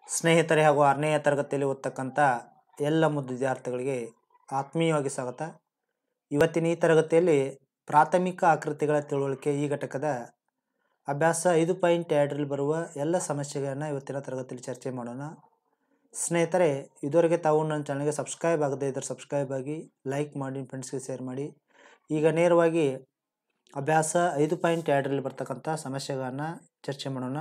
ಸ್ನೇಹಿತರೆ ಹಾಗೂ ಆರನೆಯ ತರಗತಿಯಲ್ಲಿ ಓದ್ತಕ್ಕಂಥ ಎಲ್ಲ ಮುದ್ದು ವಿದ್ಯಾರ್ಥಿಗಳಿಗೆ ಆತ್ಮೀಯವಾಗಿ ಸ್ವಾಗತ ಇವತ್ತಿನ ಈ ತರಗತಿಯಲ್ಲಿ ಪ್ರಾಥಮಿಕ ಆಕೃತಿಗಳ ತಿಳುವಳಿಕೆ ಈ ಘಟಕದ ಅಭ್ಯಾಸ ಐದು ಪಾಯಿಂಟ್ ಎರಡರಲ್ಲಿ ಬರುವ ಎಲ್ಲ ಸಮಸ್ಯೆಗಳನ್ನು ಇವತ್ತಿನ ತರಗತಿಯಲ್ಲಿ ಚರ್ಚೆ ಮಾಡೋಣ ಸ್ನೇಹಿತರೆ ಇದುವರೆಗೆ ತಾವು ನನ್ನ ಚಾನಲ್ಗೆ ಸಬ್ಸ್ಕ್ರೈಬ್ ಆಗದೇ ಇದ್ದರೆ ಸಬ್ಸ್ಕ್ರೈಬ್ ಆಗಿ ಲೈಕ್ ಮಾಡಿ ಫ್ರೆಂಡ್ಸ್ಗೆ ಶೇರ್ ಮಾಡಿ ಈಗ ನೇರವಾಗಿ ಅಭ್ಯಾಸ ಐದು ಪಾಯಿಂಟ್ ಎರಡರಲ್ಲಿ ಬರ್ತಕ್ಕಂಥ ಸಮಸ್ಯೆಗಳನ್ನು ಚರ್ಚೆ ಮಾಡೋಣ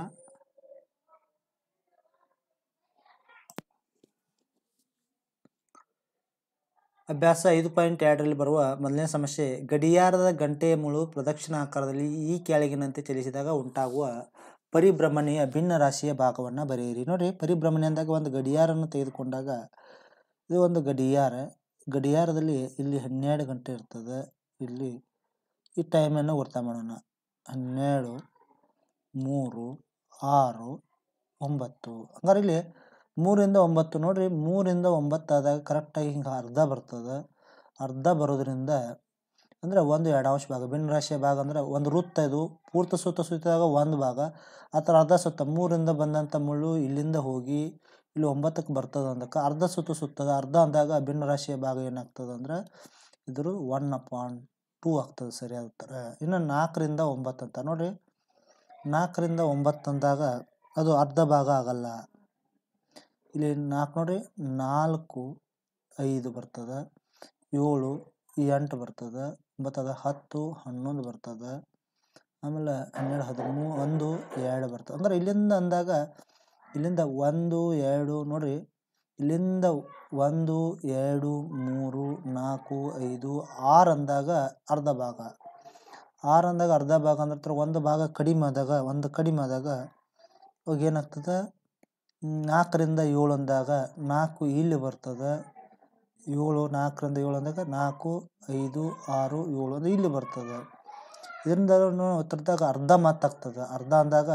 ಅಭ್ಯಾಸ ಐದು ಪಾಯಿಂಟ್ ಎರಡರಲ್ಲಿ ಬರುವ ಮೊದಲನೇ ಸಮಸ್ಯೆ ಗಡಿಯಾರದ ಗಂಟೆಯ ಮುಳು ಪ್ರದಕ್ಷಿಣಾಕಾರದಲ್ಲಿ ಈ ಕೆಳಗಿನಂತೆ ಚಲಿಸಿದಾಗ ಉಂಟಾಗುವ ಪರಿಭ್ರಮಣೆಯ ಭಿನ್ನ ರಾಶಿಯ ಭಾಗವನ್ನು ಬರೆಯಿರಿ ನೋಡಿ ಪರಿಭ್ರಮಣೆ ಅಂದಾಗ ಒಂದು ಗಡಿಯಾರನ್ನು ತೆಗೆದುಕೊಂಡಾಗ ಇದು ಒಂದು ಗಡಿಯಾರ ಗಡಿಯಾರದಲ್ಲಿ ಇಲ್ಲಿ ಹನ್ನೆರಡು ಗಂಟೆ ಇರ್ತದೆ ಇಲ್ಲಿ ಈ ಟೈಮನ್ನು ಗುರ್ತ ಮಾಡೋಣ ಹನ್ನೆರಡು ಮೂರು ಆರು ಒಂಬತ್ತು ಹಂಗಾರೆ ಇಲ್ಲಿ ಮೂರಿಂದ ಒಂಬತ್ತು ನೋಡ್ರಿ ಮೂರಿಂದ ಒಂಬತ್ತು ಆದಾಗ ಕರೆಕ್ಟಾಗಿ ಹಿಂಗೆ ಅರ್ಧ ಬರ್ತದೆ ಅರ್ಧ ಬರೋದ್ರಿಂದ ಅಂದರೆ ಒಂದು ಎಡಾಂಶ ಭಾಗ ಭಿನ್ನ ರಾಶಿಯ ಭಾಗ ಅಂದರೆ ಒಂದು ವೃತ್ತ ಇದು ಪೂರ್ತ ಸುತ್ತ ಸುತ್ತಿದಾಗ ಒಂದು ಭಾಗ ಆ ಥರ ಅರ್ಧ ಸುತ್ತ ಮೂರಿಂದ ಬಂದಂಥ ಮುಳ್ಳು ಇಲ್ಲಿಂದ ಹೋಗಿ ಇಲ್ಲಿ ಒಂಬತ್ತಕ್ಕೆ ಬರ್ತದೆ ಅಂದಕ್ಕೆ ಅರ್ಧ ಸುತ್ತು ಸುತ್ತದ ಅರ್ಧ ಅಂದಾಗ ಭಿನ್ನ ರಾಶಿಯ ಭಾಗ ಏನಾಗ್ತದೆ ಅಂದ್ರೆ ಇದ್ರ ಒನ್ ಅಪಾನ್ ಟೂ ಆಗ್ತದೆ ಸರಿಯಾದ ಉತ್ತರ ಇನ್ನು ನಾಲ್ಕರಿಂದ ಒಂಬತ್ತು ಅಂತ ನೋಡ್ರಿ ನಾಲ್ಕರಿಂದ ಒಂಬತ್ತು ಅಂದಾಗ ಅದು ಅರ್ಧ ಭಾಗ ಆಗಲ್ಲ ಇಲ್ಲಿ ನಾಲ್ಕು ನೋಡ್ರಿ ನಾಲ್ಕು ಐದು ಬರ್ತದೆ ಏಳು ಎಂಟು ಬರ್ತದೆ ಒಂಬತ್ತದ ಹತ್ತು ಹನ್ನೊಂದು ಬರ್ತದೆ ಆಮೇಲೆ ಹನ್ನೆರಡು ಹದಿಮೂರು ಒಂದು ಎರಡು ಬರ್ತದೆ ಅಂದ್ರೆ ಇಲ್ಲಿಂದ ಅಂದಾಗ ಇಲ್ಲಿಂದ ಒಂದು ಎರಡು ನೋಡ್ರಿ ಇಲ್ಲಿಂದ ಒಂದು ಎರಡು ಮೂರು ನಾಲ್ಕು ಐದು ಆರು ಅಂದಾಗ ಅರ್ಧ ಭಾಗ ಆರು ಅಂದಾಗ ಅರ್ಧ ಭಾಗ ಅಂದ್ರೆ ಒಂದು ಭಾಗ ಕಡಿಮೆ ಆದಾಗ ಒಂದು ಕಡಿಮೆ ಆದಾಗ ಇವಾಗ ಏನಾಗ್ತದೆ ನಾಲ್ಕರಿಂದ ಏಳು ಅಂದಾಗ ನಾಲ್ಕು ಇಲ್ಲಿ ಬರ್ತದೆ ಏಳು ನಾಲ್ಕರಿಂದ ಏಳು ಅಂದಾಗ ನಾಲ್ಕು ಐದು ಆರು ಏಳು ಅಂದರೆ ಇಲ್ಲಿ ಬರ್ತದೆ ಇದರಿಂದ ಉತ್ತರದಾಗ ಅರ್ಧ ಮಾತಾಗ್ತದೆ ಅರ್ಧ ಅಂದಾಗ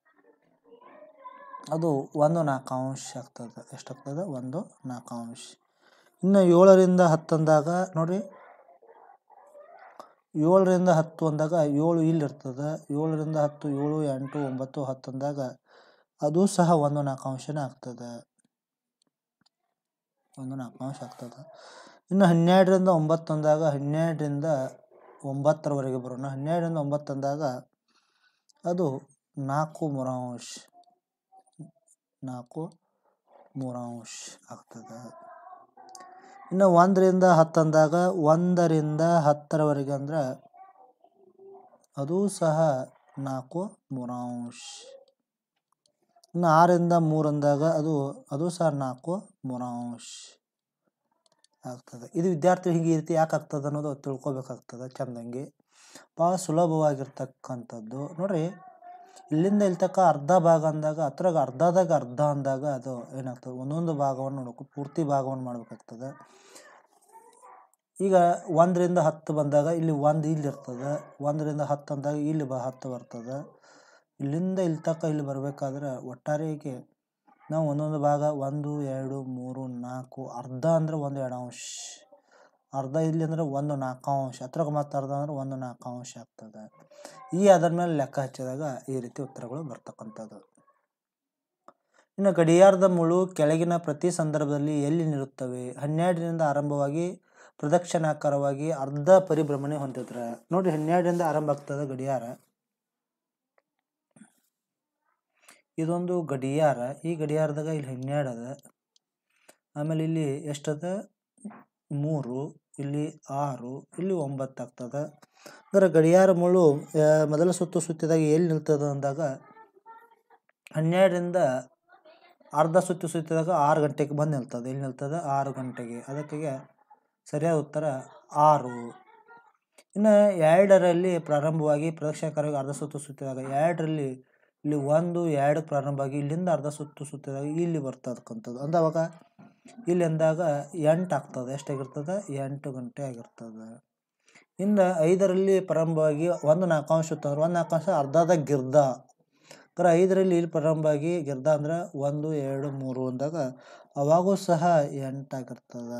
ಅದು ಒಂದು ನಾಲ್ಕಾಂಶ ಆಗ್ತದೆ ಎಷ್ಟಾಗ್ತದೆ ಒಂದು ನಾಲ್ಕಾಂಶ ಇನ್ನು ಏಳರಿಂದ ಹತ್ತು ಅಂದಾಗ ನೋಡಿರಿ ಏಳರಿಂದ ಹತ್ತು ಅಂದಾಗ ಏಳು ಇಲ್ಲಿರ್ತದೆ ಏಳರಿಂದ ಹತ್ತು ಏಳು ಎಂಟು ಒಂಬತ್ತು ಹತ್ತು ಅಂದಾಗ ಅದು ಸಹ ಒಂದು ನಾಲ್ಕಾಂಶನೇ ಆಗ್ತದೆ ಒಂದು ನಾಲ್ಕಾಂಶ ಆಗ್ತದೆ ಇನ್ನು ಹನ್ನೆರಡರಿಂದ ಒಂಬತ್ತು ಅಂದಾಗ ಹನ್ನೆರಡರಿಂದ ಒಂಬತ್ತರವರೆಗೆ ಬರೋಣ ಹನ್ನೆರಡರಿಂದ ಒಂಬತ್ತು ಅಂದಾಗ ಅದು ನಾಲ್ಕು ಮೂರಾಂಶ ನಾಲ್ಕು ಮೂರಾಂಶ ಆಗ್ತದೆ ಇನ್ನು ಒಂದರಿಂದ ಹತ್ತು ಅಂದಾಗ ಒಂದರಿಂದ ಹತ್ತರವರೆಗೆ ಅಂದ್ರೆ ಅದು ಸಹ ನಾಲ್ಕು ಮೂರಾಂಶ ಇನ್ನು ಆರರಿಂದ ಮೂರು ಅಂದಾಗ ಅದು ಅದು ಸಹ ನಾಲ್ಕು ಮೂರಾಂಶ ಆಗ್ತದೆ ಇದು ವಿದ್ಯಾರ್ಥಿ ಹೀಗೆ ಈ ರೀತಿ ಯಾಕೆ ಆಗ್ತದೆ ಅನ್ನೋದು ತಿಳ್ಕೊಬೇಕಾಗ್ತದೆ ಚಂದಂಗೆ ಭಾಳ ಸುಲಭವಾಗಿರ್ತಕ್ಕಂಥದ್ದು ನೋಡ್ರಿ ಇಲ್ಲಿಂದ ಇಲ್ಲಿ ತನಕ ಅರ್ಧ ಭಾಗ ಅಂದಾಗ ಅದ್ರಾಗ ಅರ್ಧದಾಗ ಅರ್ಧ ಅಂದಾಗ ಅದು ಏನಾಗ್ತದೆ ಒಂದೊಂದು ಭಾಗವನ್ನು ನೋಡಬೇಕು ಪೂರ್ತಿ ಭಾಗವನ್ನು ಮಾಡಬೇಕಾಗ್ತದೆ ಈಗ ಒಂದರಿಂದ ಹತ್ತು ಬಂದಾಗ ಇಲ್ಲಿ ಒಂದು ಇಲ್ಲಿ ಇರ್ತದೆ ಒಂದರಿಂದ ಹತ್ತು ಅಂದಾಗ ಇಲ್ಲಿ ಬ ಹತ್ತು ಬರ್ತದೆ ಇಲ್ಲಿಂದ ಇಲ್ಲಿ ತನಕ ಇಲ್ಲಿ ಬರಬೇಕಾದ್ರೆ ಒಟ್ಟಾರೆಗೆ ನಾವು ಒಂದೊಂದು ಭಾಗ ಒಂದು ಎರಡು ಮೂರು ನಾಲ್ಕು ಅರ್ಧ ಅಂದರೆ ಒಂದು ಎರಡು ಅಂಶ ಅರ್ಧ ಇಲ್ಲಿ ಅಂದರೆ ಒಂದು ನಾಲ್ಕಾಂಶ ಹತ್ರಕ್ಕೆ ಮತ್ತು ಅರ್ಧ ಅಂದ್ರೆ ಒಂದು ನಾಲ್ಕಾಂಶ ಆಗ್ತದೆ ಈ ಅದರ ಮೇಲೆ ಲೆಕ್ಕ ಹಚ್ಚಿದಾಗ ಈ ರೀತಿ ಉತ್ತರಗಳು ಬರ್ತಕ್ಕಂಥದ್ದು ಇನ್ನು ಗಡಿಯಾರದ ಮುಳು ಕೆಳಗಿನ ಪ್ರತಿ ಸಂದರ್ಭದಲ್ಲಿ ಎಲ್ಲಿ ನಿಲ್ಲುತ್ತವೆ ಹನ್ನೆರಡರಿಂದ ಆರಂಭವಾಗಿ ಪ್ರದಕ್ಷಿಣಾಕಾರವಾಗಿ ಅರ್ಧ ಪರಿಭ್ರಮಣೆ ಹೊಂದಿದ್ರೆ ನೋಡಿ ಹನ್ನೆರಡರಿಂದ ಆರಂಭ ಆಗ್ತದೆ ಗಡಿಯಾರ ಇದೊಂದು ಗಡಿಯಾರ ಈ ಗಡಿಯಾರದಾಗ ಇಲ್ಲಿ ಹನ್ನೆರಡು ಅದ ಆಮೇಲೆ ಇಲ್ಲಿ ಎಷ್ಟದ ಮೂರು ಇಲ್ಲಿ ಆರು ಇಲ್ಲಿ ಒಂಬತ್ತು ಆಗ್ತದೆ ಅಂದ್ರೆ ಗಡಿಯಾರ ಮುಳ್ಳು ಮೊದಲ ಸುತ್ತು ಸುತ್ತಿದಾಗ ಎಲ್ಲಿ ನಿಲ್ತದೆ ಅಂದಾಗ ಹನ್ನೆರಡರಿಂದ ಅರ್ಧ ಸುತ್ತು ಸುತ್ತಿದಾಗ ಆರು ಗಂಟೆಗೆ ಬಂದು ನಿಲ್ತದೆ ಎಲ್ಲಿ ನಿಲ್ತದೆ ಆರು ಗಂಟೆಗೆ ಅದಕ್ಕೆ ಸರಿಯಾದ ಉತ್ತರ ಆರು ಇನ್ನು ಎರಡರಲ್ಲಿ ಪ್ರಾರಂಭವಾಗಿ ಪ್ರದಕ್ಷಿಣಾಕಾರವಾಗಿ ಅರ್ಧ ಸುತ್ತು ಸುತ್ತಿದಾಗ ಎರಡರಲ್ಲಿ ಇಲ್ಲಿ ಒಂದು ಎರಡು ಪ್ರಾರಂಭ ಆಗಿ ಇಲ್ಲಿಂದ ಅರ್ಧ ಸುತ್ತು ಸುತ್ತಿದಾಗ ಇಲ್ಲಿ ಬರ್ತಕ್ಕಂಥದ್ದು ಅಂದ್ರೆ ಅವಾಗ ಇಲ್ಲಿ ಅಂದಾಗ ಎಂಟು ಆಗ್ತದೆ ಎಷ್ಟಾಗಿರ್ತದೆ ಎಂಟು ಗಂಟೆ ಆಗಿರ್ತದೆ ಇನ್ನು ಐದರಲ್ಲಿ ಪ್ರಾರಂಭವಾಗಿ ಒಂದು ನಾಲ್ಕಾಂಶ ಸುತ್ತಂದ್ರೆ ಒಂದು ನಾಲ್ಕಾಂಶ ಅರ್ಧದ ಗಿರ್ದ ಅಂದ್ರೆ ಐದರಲ್ಲಿ ಇಲ್ಲಿ ಪ್ರಾರಂಭವಾಗಿ ಗಿರ್ದ ಅಂದ್ರೆ ಒಂದು ಎರಡು ಮೂರು ಅಂದಾಗ ಅವಾಗೂ ಸಹ ಎಂಟಾಗಿರ್ತದೆ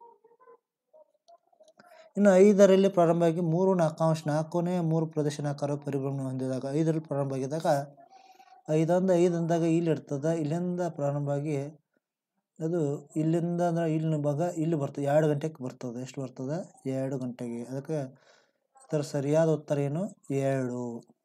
ಇನ್ನು ಐದರಲ್ಲಿ ಪ್ರಾರಂಭ ಆಗಿ ಮೂರು ನಾಲ್ಕಾಂಶ ನಾಲ್ಕನೇ ಮೂರು ಪ್ರದರ್ಶನಾಕಾರ ಪರಿಭ್ರಮಣೆ ಹೊಂದಿದಾಗ ಐದರಲ್ಲಿ ಪ್ರಾರಂಭ ಆಗಿದಾಗ ಐದೊಂದು ಐದು ಅಂದಾಗ ಇಲ್ಲಿ ಇರ್ತದೆ ಇಲ್ಲಿಂದ ಪ್ರಾರಂಭವಾಗಿ ಅದು ಇಲ್ಲಿಂದ ಅಂದ್ರೆ ಇಲ್ಲಿ ಭಾಗ ಇಲ್ಲಿ ಬರ್ತದೆ ಎರಡು ಗಂಟೆಗೆ ಬರ್ತದೆ ಎಷ್ಟು ಬರ್ತದೆ ಎರಡು ಗಂಟೆಗೆ ಅದಕ್ಕೆ ಇದರ ಸರಿಯಾದ ಉತ್ತರ ಏನು ಎರಡು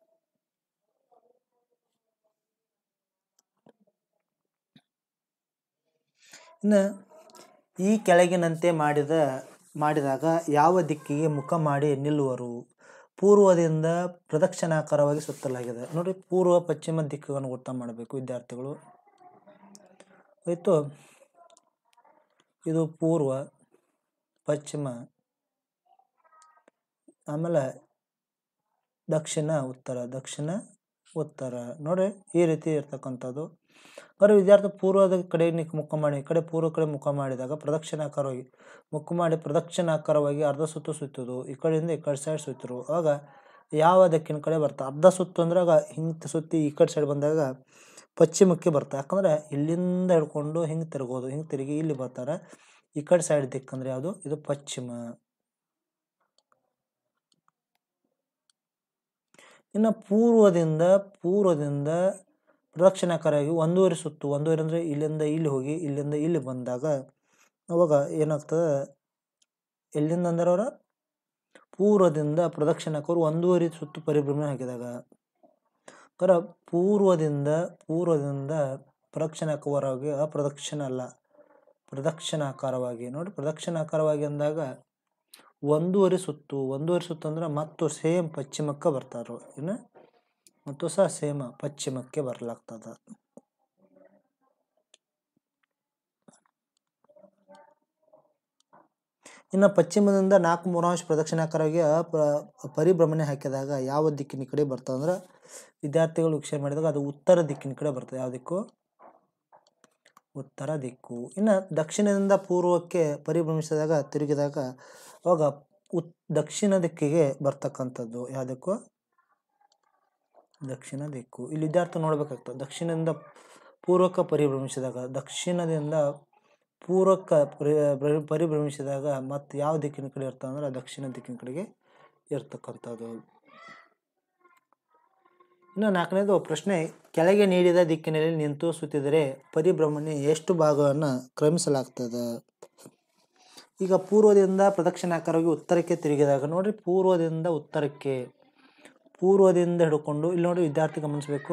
ಇನ್ನು ಈ ಕೆಳಗಿನಂತೆ ಮಾಡಿದ ಮಾಡಿದಾಗ ಯಾವ ದಿಕ್ಕಿಗೆ ಮುಖ ಮಾಡಿ ನಿಲ್ಲುವರು ಪೂರ್ವದಿಂದ ಪ್ರದಕ್ಷಿಣಾಕಾರವಾಗಿ ಸುತ್ತಲಾಗಿದೆ ನೋಡಿ ಪೂರ್ವ ಪಶ್ಚಿಮ ದಿಕ್ಕುಗಳನ್ನು ಗೊತ್ತ ಮಾಡಬೇಕು ವಿದ್ಯಾರ್ಥಿಗಳು ಆಯಿತು ಇದು ಪೂರ್ವ ಪಶ್ಚಿಮ ಆಮೇಲೆ ದಕ್ಷಿಣ ಉತ್ತರ ದಕ್ಷಿಣ ಉತ್ತರ ನೋಡಿ ಈ ರೀತಿ ಇರ್ತಕ್ಕಂಥದ್ದು ಬರೀ ವಿದ್ಯಾರ್ಥಿ ಪೂರ್ವದ ಕಡೆ ನಿಕ್ ಮುಖ ಮಾಡಿ ಈ ಕಡೆ ಪೂರ್ವ ಕಡೆ ಮುಖ ಮಾಡಿದಾಗ ಪ್ರದಕ್ಷಿಣಾಕಾರವಾಗಿ ಮುಖ ಮಾಡಿ ಪ್ರದಕ್ಷಿಣಾಕಾರವಾಗಿ ಅರ್ಧ ಸುತ್ತು ಸುತ್ತೋದು ಈ ಕಡೆಯಿಂದ ಈ ಕಡೆ ಸೈಡ್ ಸುತ್ತರು ಆವಾಗ ಯಾವ ದಿಕ್ಕಿನ ಕಡೆ ಬರ್ತಾ ಅರ್ಧ ಸುತ್ತು ಅಂದ್ರೆ ಆಗ ಹಿಂಗೆ ಸುತ್ತಿ ಈ ಕಡೆ ಸೈಡ್ ಬಂದಾಗ ಪಶ್ಚಿಮಕ್ಕೆ ಬರ್ತಾರೆ ಯಾಕಂದ್ರೆ ಇಲ್ಲಿಂದ ಹಿಡ್ಕೊಂಡು ಹಿಂಗೆ ತಿರುಗೋದು ಹಿಂಗೆ ತಿರುಗಿ ಇಲ್ಲಿ ಬರ್ತಾರೆ ಈ ಕಡೆ ಸೈಡ್ ದಿಕ್ಕಂದ್ರೆ ಯಾವುದು ಇದು ಪಶ್ಚಿಮ ಇನ್ನು ಪೂರ್ವದಿಂದ ಪೂರ್ವದಿಂದ ಪ್ರದಕ್ಷಿಣಾಕಾರವಾಗಿ ಒಂದೂವರೆ ಸುತ್ತು ಒಂದೂವರೆ ಅಂದರೆ ಇಲ್ಲಿಂದ ಇಲ್ಲಿ ಹೋಗಿ ಇಲ್ಲಿಂದ ಇಲ್ಲಿ ಬಂದಾಗ ಅವಾಗ ಏನಾಗ್ತದೆ ಎಲ್ಲಿಂದ ಅಂದ್ರೆ ಅವರ ಪೂರ್ವದಿಂದ ಪ್ರದಕ್ಷಿಣಾಕರು ಒಂದೂವರೆ ಸುತ್ತು ಪರಿಭ್ರಮಣೆ ಹಾಕಿದಾಗ ಅದರ ಪೂರ್ವದಿಂದ ಪೂರ್ವದಿಂದ ಪ್ರದಕ್ಷಿಣಾಕರವಾಗಿ ಅಪ್ರದಕ್ಷಿಣ ಅಲ್ಲ ಪ್ರದಕ್ಷಿಣಾಕಾರವಾಗಿ ನೋಡಿ ಪ್ರದಕ್ಷಿಣಾಕಾರವಾಗಿ ಅಂದಾಗ ಒಂದೂವರೆ ಸುತ್ತು ಒಂದೂವರೆ ಸುತ್ತು ಅಂದ್ರೆ ಮತ್ತು ಸೇಮ್ ಪಶ್ಚಿಮಕ್ಕೆ ಬರ್ತಾರೋ ಇನ್ನು ಮತ್ತು ಸಹ ಸೇಮ್ ಪಶ್ಚಿಮಕ್ಕೆ ಬರ್ಲಾಗ್ತದ ಇನ್ನು ಪಶ್ಚಿಮದಿಂದ ನಾಲ್ಕು ಮೂರಾಂಶ ಪ್ರದಕ್ಷಿಣಾಕಾರವಾಗಿ ಅಪ- ಪರಿಭ್ರಮಣೆ ಹಾಕಿದಾಗ ಯಾವ ದಿಕ್ಕಿನ ಕಡೆ ಬರ್ತದೆ ಅಂದ್ರೆ ವಿದ್ಯಾರ್ಥಿಗಳು ವೀಕ್ಷಣೆ ಮಾಡಿದಾಗ ಅದು ಉತ್ತರ ದಿಕ್ಕಿನ ಕಡೆ ಬರ್ತದೆ ಯಾವ ದಿಕ್ಕು ಉತ್ತರ ದಿಕ್ಕು ಇನ್ನು ದಕ್ಷಿಣದಿಂದ ಪೂರ್ವಕ್ಕೆ ಪರಿಭ್ರಮಿಸಿದಾಗ ತಿರುಗಿದಾಗ ಅವಾಗ ಉತ್ ದಕ್ಷಿಣ ದಿಕ್ಕಿಗೆ ಬರ್ತಕ್ಕಂಥದ್ದು ಯಾವುದಕ್ಕೂ ದಕ್ಷಿಣ ದಿಕ್ಕು ಇಲ್ಲಿ ವಿದ್ಯಾರ್ಥಿ ನೋಡ್ಬೇಕಾಗ್ತದೆ ದಕ್ಷಿಣದಿಂದ ಪೂರ್ವಕ್ಕೆ ಪರಿಭ್ರಮಿಸಿದಾಗ ದಕ್ಷಿಣದಿಂದ ಪೂರ್ವಕ್ಕೆ ಪರಿ ಪರಿ- ಪರಿಭ್ರಮಿಸಿದಾಗ ಮತ್ತು ಯಾವ ದಿಕ್ಕಿನ ಕಡೆ ಇರ್ತದೆ ಅಂದ್ರೆ ದಕ್ಷಿಣ ದಿಕ್ಕಿನ ಕಡೆಗೆ ಇರ್ತಕ್ಕಂಥದ್ದು ಇನ್ನು ನಾಲ್ಕನೇದು ಪ್ರಶ್ನೆ ಕೆಳಗೆ ನೀಡಿದ ದಿಕ್ಕಿನಲ್ಲಿ ನಿಂತು ಸುತ್ತಿದರೆ ಪರಿಭ್ರಮಣೆ ಎಷ್ಟು ಭಾಗವನ್ನು ಕ್ರಮಿಸಲಾಗ್ತದೆ ಈಗ ಪೂರ್ವದಿಂದ ಪ್ರದಕ್ಷಿಣಾಕಾರವಾಗಿ ಉತ್ತರಕ್ಕೆ ತಿರುಗಿದಾಗ ನೋಡ್ರಿ ಪೂರ್ವದಿಂದ ಉತ್ತರಕ್ಕೆ ಪೂರ್ವದಿಂದ ಹಿಡ್ಕೊಂಡು ಇಲ್ಲಿ ನೋಡಿ ವಿದ್ಯಾರ್ಥಿ ಗಮನಿಸಬೇಕು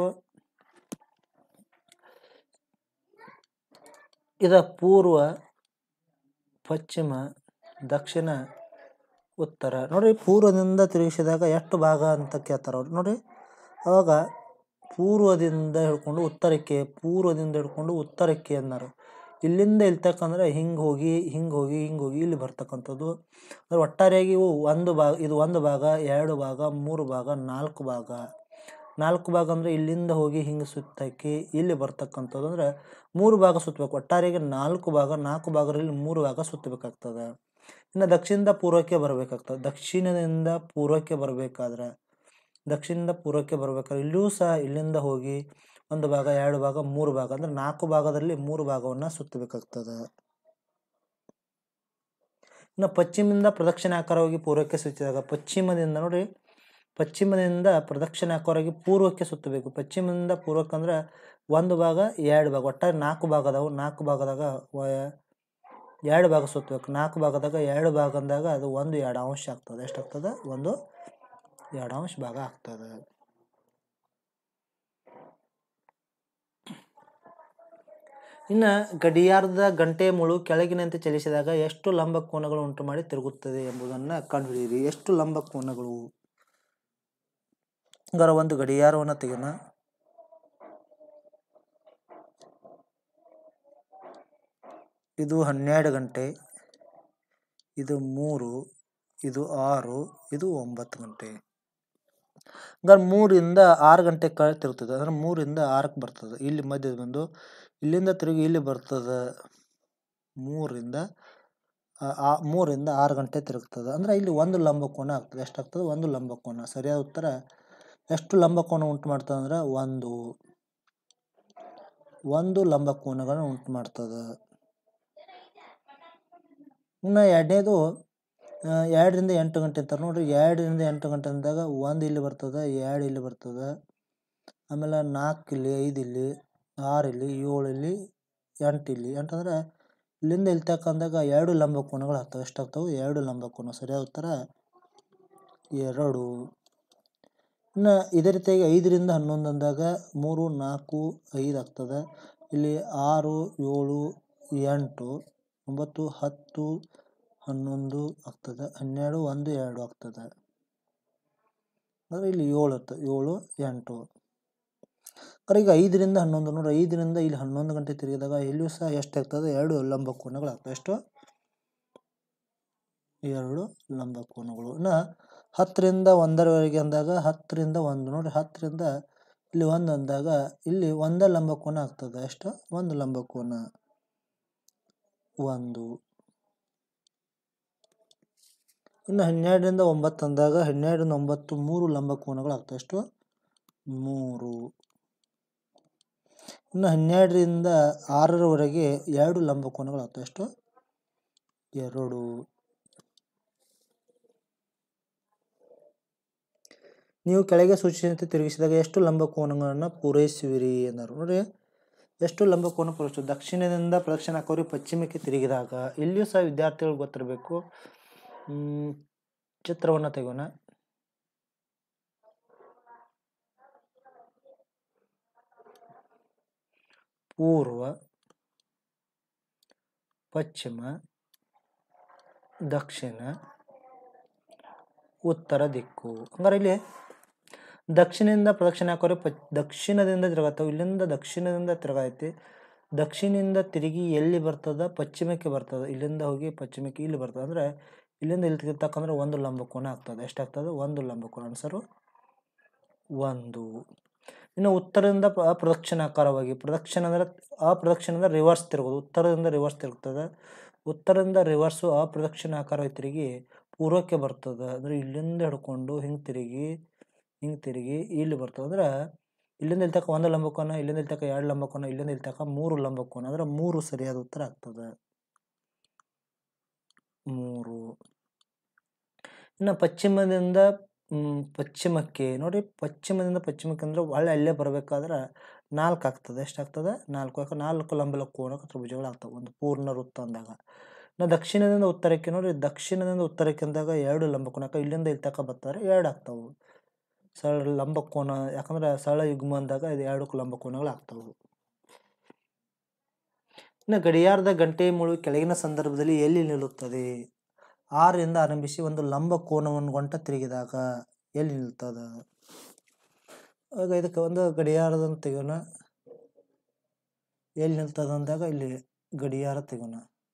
ಇದ ಪೂರ್ವ ಪಶ್ಚಿಮ ದಕ್ಷಿಣ ಉತ್ತರ ನೋಡ್ರಿ ಪೂರ್ವದಿಂದ ತಿರುಗಿಸಿದಾಗ ಎಷ್ಟು ಭಾಗ ಅಂತ ಕೇಳ್ತಾರೆ ಅವ್ರು ನೋಡಿ ಅವಾಗ ಪೂರ್ವದಿಂದ ಹಿಡ್ಕೊಂಡು ಉತ್ತರಕ್ಕೆ ಪೂರ್ವದಿಂದ ಹಿಡ್ಕೊಂಡು ಉತ್ತರಕ್ಕೆ ಅన్నారు ಇಲ್ಲಿಂದ ಇಲ್ತಕ್ಕಂದ್ರೆ ಹಿಂಗೆ ಹೋಗಿ ಹಿಂಗೆ ಹೋಗಿ ಹಿಂಗೆ ಹೋಗಿ ಇಲ್ಲಿ ಬರ್ತಕ್ಕಂಥದ್ದು ಅಂದ್ರೆ ಒಟ್ಟಾರೆಯಾಗಿ ಇವು ಒಂದು ಭಾಗ ಇದು ಒಂದು ಭಾಗ ಎರಡು ಭಾಗ ಮೂರು ಭಾಗ ನಾಲ್ಕು ಭಾಗ ನಾಲ್ಕು ಭಾಗ ಅಂದರೆ ಇಲ್ಲಿಂದ ಹೋಗಿ ಹಿಂಗೆ ಸುತ್ತಾಕಿ ಇಲ್ಲಿ ಬರ್ತಕ್ಕಂಥದ್ದು ಅಂದರೆ ಮೂರು ಭಾಗ ಸುತ್ತಬೇಕು ಒಟ್ಟಾರೆಯಾಗಿ ನಾಲ್ಕು ಭಾಗ ನಾಲ್ಕು ಭಾಗದಲ್ಲಿ ಮೂರು ಭಾಗ ಸುತ್ತಬೇಕಾಗ್ತದೆ ಇನ್ನು ದಕ್ಷಿಣದಿಂದ ಪೂರ್ವಕ್ಕೆ ಬರಬೇಕಾಗ್ತದೆ ದಕ್ಷಿಣದಿಂದ ಪೂರ್ವಕ್ಕೆ ಬರಬೇಕಾದ್ರೆ ದಕ್ಷಿಣದಿಂದ ಪೂರ್ವಕ್ಕೆ ಬರ್ಬೇಕಾದ್ರೆ ಇಲ್ಲಿಯೂ ಸಹ ಇಲ್ಲಿಂದ ಹೋಗಿ ಒಂದು ಭಾಗ ಎರಡು ಭಾಗ ಮೂರು ಭಾಗ ಅಂದ್ರೆ ನಾಲ್ಕು ಭಾಗದಲ್ಲಿ ಮೂರು ಭಾಗವನ್ನು ಸುತ್ತಬೇಕಾಗ್ತದೆ ಇನ್ನು ಪಶ್ಚಿಮದಿಂದ ಪ್ರದಕ್ಷಿಣಾಕಾರವಾಗಿ ಪೂರ್ವಕ್ಕೆ ಸುತ್ತಿದಾಗ ಪಶ್ಚಿಮದಿಂದ ನೋಡಿ ಪಶ್ಚಿಮದಿಂದ ಪ್ರದಕ್ಷಿಣಾಕಾರವಾಗಿ ಪೂರ್ವಕ್ಕೆ ಸುತ್ತಬೇಕು ಪಶ್ಚಿಮದಿಂದ ಪೂರ್ವಕ್ಕೆ ಅಂದ್ರೆ ಒಂದು ಭಾಗ ಎರಡು ಭಾಗ ಒಟ್ಟಾರೆ ನಾಲ್ಕು ಭಾಗ ಅದಾವು ನಾಲ್ಕು ಭಾಗದಾಗ ವ- ಎರಡು ಭಾಗ ಸುತ್ತಬೇಕು ನಾಲ್ಕು ಭಾಗದಾಗ ಎರಡು ಭಾಗ ಅಂದಾಗ ಅದು ಒಂದು ಎರಡು ಅಂಶ ಆಗ್ತದೆ ಎಷ್ಟಾಗ್ತದೆ ಒಂದು ಎರಡು ಅಂಶ ಭಾಗ ಆಗ್ತದೆ ಇನ್ನು ಗಡಿಯಾರದ ಗಂಟೆ ಮುಳು ಕೆಳಗಿನಂತೆ ಚಲಿಸಿದಾಗ ಎಷ್ಟು ಲಂಬ ಕೋನಗಳು ಉಂಟು ಮಾಡಿ ತಿರುಗುತ್ತದೆ ಎಂಬುದನ್ನು ಕಂಡುಹಿಡಿಯಿರಿ ಎಷ್ಟು ಲಂಬ ಕೋನಗಳು ಹಂಗಾರೆ ಒಂದು ಗಡಿಯಾರವನ್ನು ತೆಗೆನ ಇದು ಹನ್ನೆರಡು ಗಂಟೆ ಇದು ಮೂರು ಇದು ಆರು ಇದು ಒಂಬತ್ತು ಗಂಟೆ ಹಂಗಾರೆ ಮೂರಿಂದ ಆರು ಗಂಟೆ ಕಾಲ ತಿರುಗ್ತದೆ ಅಂದ್ರೆ ಮೂರಿಂದ ಆರಕ್ಕೆ ಬರ್ತದೆ ಇಲ್ಲಿ ಮಧ್ಯ ಬಂದು ಇಲ್ಲಿಂದ ತಿರುಗಿ ಇಲ್ಲಿ ಬರ್ತದೆ ಮೂರಿಂದ ಆ- ಆ ಮೂರಿಂದ ಆರು ಗಂಟೆ ತಿರುಗ್ತದೆ ಅಂದ್ರೆ ಇಲ್ಲಿ ಒಂದು ಲಂಬಕೋನ ಆಗ್ತದೆ ಎಷ್ಟಾಗ್ತದೆ ಒಂದು ಲಂಬಕೋನ ಸರಿಯಾದ ಉತ್ತರ ಎಷ್ಟು ಲಂಬಕೋನ ಉಂಟು ಮಾಡ್ತದೆ ಅಂದ್ರೆ ಒಂದು ಒಂದು ಲಂಬಕೋನಗಳನ್ನು ಉಂಟು ಮಾಡ್ತದೆ ಇನ್ನು ಎರಡನೇದು ಆ, ಎರಡರಿಂದ ಎಂಟು ಗಂಟೆ ಅಂತಾರೆ ನೋಡ್ರಿ ಎರಡರಿಂದ ಎಂಟು ಗಂಟೆ ಅಂದಾಗ ಒಂದು ಇಲ್ಲಿ ಬರ್ತದೆ ಎರಡು ಇಲ್ಲಿ ಬರ್ತದೆ ಆಮೇಲೆ ನಾಲ್ಕು ಇಲ್ಲಿ ಐದು ಇಲ್ಲಿ ಆರು ಇಲ್ಲಿ ಏಳು ಇಲ್ಲಿ ಎಂಟು ಇಲ್ಲಿ ಎಂಟು ಅಂದ್ರೆ ಇಲ್ಲಿಂದ ಇಲ್ಲಿ ತನಕ ಅಂದಾಗ ಎರಡು ಲಂಬಕೋನಗಳು ಆಗ್ತವೆ ಎಷ್ಟಾಗ್ತವೆ ಎರಡು ಲಂಬಕೋನ ಸರಿಯಾದ ಉತ್ತರ ಎರಡು ಇನ್ನು ಇದೇ ರೀತಿಯಾಗಿ ಐದರಿಂದ ಹನ್ನೊಂದು ಅಂದಾಗ ಮೂರು ನಾಲ್ಕು ಐದು ಆಗ್ತದೆ ಇಲ್ಲಿ ಆರು ಏಳು ಎಂಟು ಒಂಬತ್ತು ಹತ್ತು ಹನ್ನೊಂದು ಆಗ್ತದೆ ಹನ್ನೆರಡು ಒಂದು ಎರಡು ಆಗ್ತದೆ ಅಂದರೆ ಇಲ್ಲಿ ಏಳು ಇರ್ತದೆ ಏಳು ಎಂಟು ಅಂದರೆ ಈಗ ಐದರಿಂದ ಹನ್ನೊಂದು ನೋಡಿ ಐದರಿಂದ ಇಲ್ಲಿ ಹನ್ನೊಂದು ಗಂಟೆ ತಿರುಗಿದಾಗ ಇಲ್ಲಿಯೂ ಸಹ ಎಷ್ಟಾಗ್ತದೆ ಎರಡು ಲಂಬಕೋನಗಳಾಗ್ತವೆ ಎಷ್ಟು ಎರಡು ಲಂಬಕೋನಗಳು ಇನ್ನು ಹತ್ತರಿಂದ ಒಂದರವರೆಗೆ ಅಂದಾಗ ಹತ್ತರಿಂದ ಒಂದು ನೋಡಿ ಹತ್ತರಿಂದ ಇಲ್ಲಿ ಒಂದು ಅಂದಾಗ ಇಲ್ಲಿ ಒಂದೇ ಲಂಬಕೋನ ಆಗ್ತದೆ ಎಷ್ಟು ಒಂದು ಲಂಬಕೋನ ಒಂದು ಇನ್ನು ಹನ್ನೆರಡರಿಂದ ಒಂಬತ್ತು ಅಂದಾಗ ಹನ್ನೆರಡರಿಂದ ಒಂಬತ್ತು ಮೂರು ಲಂಬಕೋನಗಳು ಆಗ್ತವೆ ಎಷ್ಟು ಮೂರು ಇನ್ನು ಹನ್ನೆರಡರಿಂದ ಆರರವರೆಗೆ ಎರಡು ಲಂಬಕೋನಗಳು ಆಗ್ತವೆ ಎಷ್ಟು ಎರಡು ನೀವು ಕೆಳಗೆ ಸೂಚಿಸಿದಂತೆ ತಿರುಗಿಸಿದಾಗ ಎಷ್ಟು ಲಂಬಕೋನಗಳನ್ನು ಪೂರೈಸುವಿರಿ ಎಂದರು ನೋಡಿ ಎಷ್ಟು ಲಂಬಕೋನ ಪೂರೈಸು ದಕ್ಷಿಣದಿಂದ ಪ್ರದಕ್ಷಿಣೆ ಹಾಕೋರಿ ಪಶ್ಚಿಮಕ್ಕೆ ತಿರುಗಿದಾಗ ಇಲ್ಲಿಯೂ ಸಹ ವಿದ್ಯಾರ್ಥಿಗಳು ಗೊತ್ತಿರಬೇಕು ಮ್, ಚಿತ್ರವನ್ನು ತೆಗೋಣ ಪೂರ್ವ ಪಶ್ಚಿಮ ದಕ್ಷಿಣ ಉತ್ತರ ದಿಕ್ಕು ಹಂಗಾರೆ ಇಲ್ಲಿ ದಕ್ಷಿಣದಿಂದ ಪ್ರದಕ್ಷಿಣೆ ಹಾಕೋರೆ ಪ ದಕ್ಷಿಣದಿಂದ ತಿರುಗತ್ತವೆ ಇಲ್ಲಿಂದ ದಕ್ಷಿಣದಿಂದ ತಿರುಗೈತಿ ದಕ್ಷಿಣದಿಂದ ತಿರುಗಿ ಎಲ್ಲಿ ಬರ್ತದ ಪಶ್ಚಿಮಕ್ಕೆ ಬರ್ತದೆ ಇಲ್ಲಿಂದ ಹೋಗಿ ಪಶ್ಚಿಮಕ್ಕೆ ಇಲ್ಲಿ ಬರ್ತದೆ ಅಂದರೆ ಇಲ್ಲಿಂದ ಇಲ್ಲಿ ತಿರುಗತಕ್ಕಂದ್ರೆ ಒಂದು ಲಂಬಕೋನ ಆಗ್ತದೆ ಎಷ್ಟಾಗ್ತದೆ ಒಂದು ಲಂಬಕೋನ ಅನ್ಸರು ಒಂದು ಇನ್ನು ಉತ್ತರದಿಂದ ಪ್ರ- ಅಪ್ರದಕ್ಷಿಣಾಕಾರವಾಗಿ ಪ್ರದಕ್ಷಿಣ ಅಂದರೆ ಅಪ್ರದಕ್ಷಿಣದಿಂದ ರಿವರ್ಸ್ ತಿರುಗೋದು ಉತ್ತರದಿಂದ ರಿವರ್ಸ್ ತಿರುಗ್ತದೆ ಉತ್ತರದಿಂದ ರಿವರ್ಸು ಅಪ್ರದಕ್ಷಿಣಾಕಾರವಾಗಿ ತಿರುಗಿ ಪೂರ್ವಕ್ಕೆ ಬರ್ತದೆ ಅಂದರೆ ಇಲ್ಲಿಂದ ಹಿಡ್ಕೊಂಡು ಹಿಂಗೆ ತಿರುಗಿ ಹಿಂಗೆ ತಿರುಗಿ ಇಲ್ಲಿ ಬರ್ತದೆ ಅಂದ್ರೆ ಇಲ್ಲಿಂದ ಇಲ್ಲಿ ತನಕ ಒಂದು ಲಂಬಕೋನ ಇಲ್ಲಿಂದ ಇಲ್ಲಿ ತನಕ ಎರಡು ಲಂಬಕೋನ ಇಲ್ಲಿಂದ ಇಲ್ಲಿ ತನಕ ಮೂರು ಲಂಬಕೋನ ಅಂದ್ರೆ ಮೂರು ಸರಿಯಾದ ಉತ್ತರ ಆಗ್ತದೆ ಮೂರು ಇನ್ನು ಪಶ್ಚಿಮದಿಂದ ಮ್, ಪಶ್ಚಿಮಕ್ಕೆ ನೋಡಿ ಪಶ್ಚಿಮದಿಂದ ಪಶ್ಚಿಮಕ್ಕೆ ಅಂದ್ರೆ ಒಳ್ಳೆ ಅಲ್ಲೇ ಬರಬೇಕಾದ್ರೆ ನಾಲ್ಕು ಆಗ್ತದೆ ಎಷ್ಟಾಗ್ತದೆ ನಾಲ್ಕು ಯಾಕೆ ನಾಲ್ಕು ಲಂಬಲ ಕೋನ ತ್ರಿಭುಜಗಳು ಆಗ್ತವೆ ಒಂದು ಪೂರ್ಣ ವೃತ್ತ ಅಂದಾಗ ಇನ್ನು ದಕ್ಷಿಣದಿಂದ ಉತ್ತರಕ್ಕೆ ನೋಡಿ ದಕ್ಷಿಣದಿಂದ ಉತ್ತರಕ್ಕೆ ಅಂದಾಗ ಎರಡು ಲಂಬಕೋನ ಯಾಕೆ ಇಲ್ಲಿಂದ ಇಲ್ಲಿ ತನಕ ಬರ್ತಾರೆ ಎರಡು ಆಗ್ತಾವೆ ಸರಳ ಲಂಬಕೋನ ಯಾಕಂದ್ರೆ ಸರಳ ಯುಗ್ಮ ಅಂದಾಗ ಇದು ಎರಡು ಲಂಬಕೋನಗಳು ಆಗ್ತಾವೆ ಇನ್ನು ಗಡಿಯಾರದ ಗಂಟೆ ಮುಳು ಕೆಳಗಿನ ಸಂದರ್ಭದಲ್ಲಿ ಎಲ್ಲಿ ನಿಲ್ಲುತ್ತದೆ ಆರರಿಂದ ಆರಂಭಿಸಿ ಒಂದು ಲಂಬ ಕೋನವನ್ನು ಗಂಟ ತಿರುಗಿದಾಗ ಎಲ್ಲಿ ನಿಲ್ತದ ಆಗ ಇದಕ್ಕೆ ಒಂದು ಗಡಿಯಾರದನ್ನು ತೆಗೋಣ ಎಲ್ಲಿ ನಿಲ್ತದ ಅಂದಾಗ ಇಲ್ಲಿ ಗಡಿಯಾರ ತೆಗೋಣ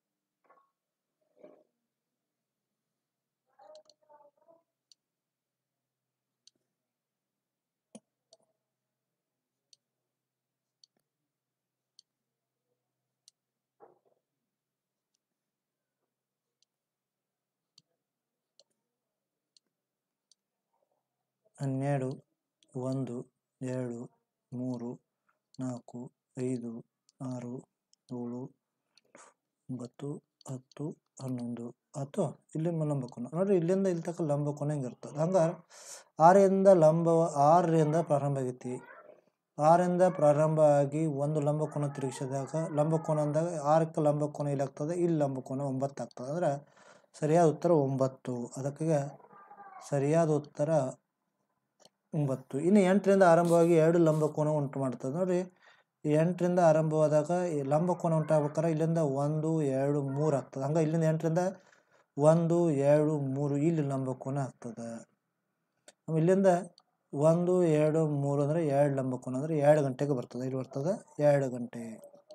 ಹನ್ನೆರಡು ಒಂದು ಎರಡು ಮೂರು ನಾಲ್ಕು ಐದು ಆರು ಏಳು ಒಂಬತ್ತು ಹತ್ತು ಹನ್ನೊಂದು ಹತ್ತು ಇಲ್ಲಿ ಲಂಬಕೋನ ನೋಡ್ರಿ ಇಲ್ಲಿಂದ ಇಲ್ಲಿ ತನಕ ಲಂಬಕೋನ ಹಿಂಗೆ ಇರ್ತದೆ ಹಂಗಾರೆ ಆರರಿಂದ ಲಂಬ ಆರರಿಂದ ಪ್ರಾರಂಭ ಆಗೈತಿ ಆರರಿಂದ ಪ್ರಾರಂಭ ಆಗಿ ಒಂದು ಲಂಬಕೋನ ತಿರುಗಿಸಿದಾಗ ಲಂಬಕೋನ ಅಂದಾಗ ಆರಕ್ಕೆ ಲಂಬಕೋನ ಇಲ್ಲಿ ಆಗ್ತದೆ ಇಲ್ಲಿ ಲಂಬಕೋನ ಒಂಬತ್ತು ಆಗ್ತದೆ ಅಂದ್ರೆ ಸರಿಯಾದ ಉತ್ತರ ಒಂಬತ್ತು ಅದಕ್ಕೆ ಸರಿಯಾದ ಉತ್ತರ ಒಂಬತ್ತು ಇನ್ನು ಎಂಟರಿಂದ ಆರಂಭವಾಗಿ ಎರಡು ಲಂಬಕೋನ ಉಂಟು ಮಾಡ್ತದೆ ನೋಡಿ ಎಂಟರಿಂದ ಆರಂಭವಾದಾಗ ಈ ಲಂಬಕೋನ ಉಂಟಾಗ್ಬೇಕಾದ್ರೆ ಇಲ್ಲಿಂದ ಒಂದು ಎರಡು ಮೂರು ಆಗ್ತದೆ ಹಂಗೆ ಇಲ್ಲಿಂದ ಎಂಟರಿಂದ ಒಂದು ಎರಡು ಮೂರು ಇಲ್ಲಿ ಲಂಬಕೋನ ಆಗ್ತದೆ ಆಮೇಲೆ ಇಲ್ಲಿಂದ ಒಂದು ಎರಡು ಮೂರು ಅಂದರೆ ಎರಡು ಲಂಬಕೋನ ಅಂದರೆ ಎರಡು ಗಂಟೆಗೆ ಬರ್ತದೆ ಇಲ್ಲಿ ಬರ್ತದೆ ಎರಡು ಗಂಟೆ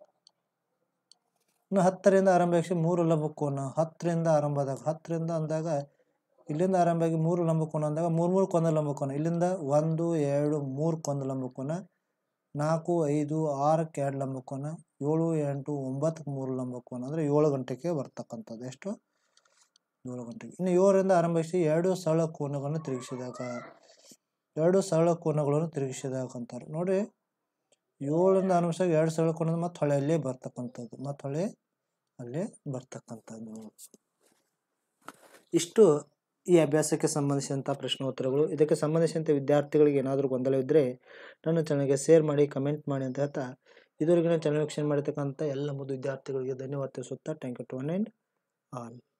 ಇನ್ನು ಹತ್ತರಿಂದ ಆರಂಭಿಸಿ ಮೂರು ಲಂಬಕೋನ ಹತ್ತರಿಂದ ಆರಂಭ ಆದಾಗ ಹತ್ತರಿಂದ ಅಂದಾಗ ಇಲ್ಲಿಂದ ಆರಂಭ ಆಗಿ ಮೂರು ಲಂಬಕೋನ ಅಂದಾಗ ಮೂರು ಮೂರು ಕೊಂದ ಲಂಬಕೋನ ಇಲ್ಲಿಂದ ಒಂದು ಎರಡು ಮೂರು ಕೊಂದ ಲಂಬಕೋನ ನಾಲ್ಕು ಐದು ಆರಕ್ಕೆ ಎರಡು ಲಂಬಕೋನ ಏಳು ಎಂಟು ಒಂಬತ್ತಕ್ಕೆ ಮೂರು ಲಂಬಕೋನ ಅಂದರೆ ಏಳು ಗಂಟೆಗೆ ಬರ್ತಕ್ಕಂಥದ್ದು ಎಷ್ಟು ಏಳು ಗಂಟೆಗೆ ಇನ್ನು ಏಳರಿಂದ ಆರಂಭಿಸಿ ಎರಡು ಸರಳ ಕೋನಗಳನ್ನು ತಿರುಗಿಸಿದಾಗ ಎರಡು ಸರಳ ಕೋನಗಳನ್ನು ತಿರುಗಿಸಿದಾಗ ಅಂತಾರೆ ನೋಡಿ ಏಳರಿಂದ ಆರಂಭಿಸಿದಾಗ ಎರಡು ಸರಳ ಕೋನ ಮತ್ತು ಹೊಳೆ ಅಲ್ಲೇ ಬರ್ತಕ್ಕಂಥದ್ದು ಮತ್ತು ಹೊಳೆ ಅಲ್ಲೇ ಬರ್ತಕ್ಕಂಥದ್ದು ಇಷ್ಟು ಈ ಅಭ್ಯಾಸಕ್ಕೆ ಸಂಬಂಧಿಸಿದಂಥ ಪ್ರಶ್ನೋತ್ತರಗಳು ಇದಕ್ಕೆ ಸಂಬಂಧಿಸಿದಂತೆ ವಿದ್ಯಾರ್ಥಿಗಳಿಗೆ ಏನಾದರೂ ಗೊಂದಲವಿದ್ದರೆ ನನ್ನ ಚಾನಲ್ಗೆ ಶೇರ್ ಮಾಡಿ ಕಮೆಂಟ್ ಮಾಡಿ ಅಂತ ಹೇಳ್ತಾ ಇದುವರೆಗಿನ ಚಾನಲ್ ವೀಕ್ಷಣೆ ಮಾಡಿರ್ತಕ್ಕಂಥ ಎಲ್ಲ ಮುದ್ದು ವಿದ್ಯಾರ್ಥಿಗಳಿಗೆ ಧನ್ಯವಾದ ತಿಳಿಸುತ್ತಾ thank you to one and all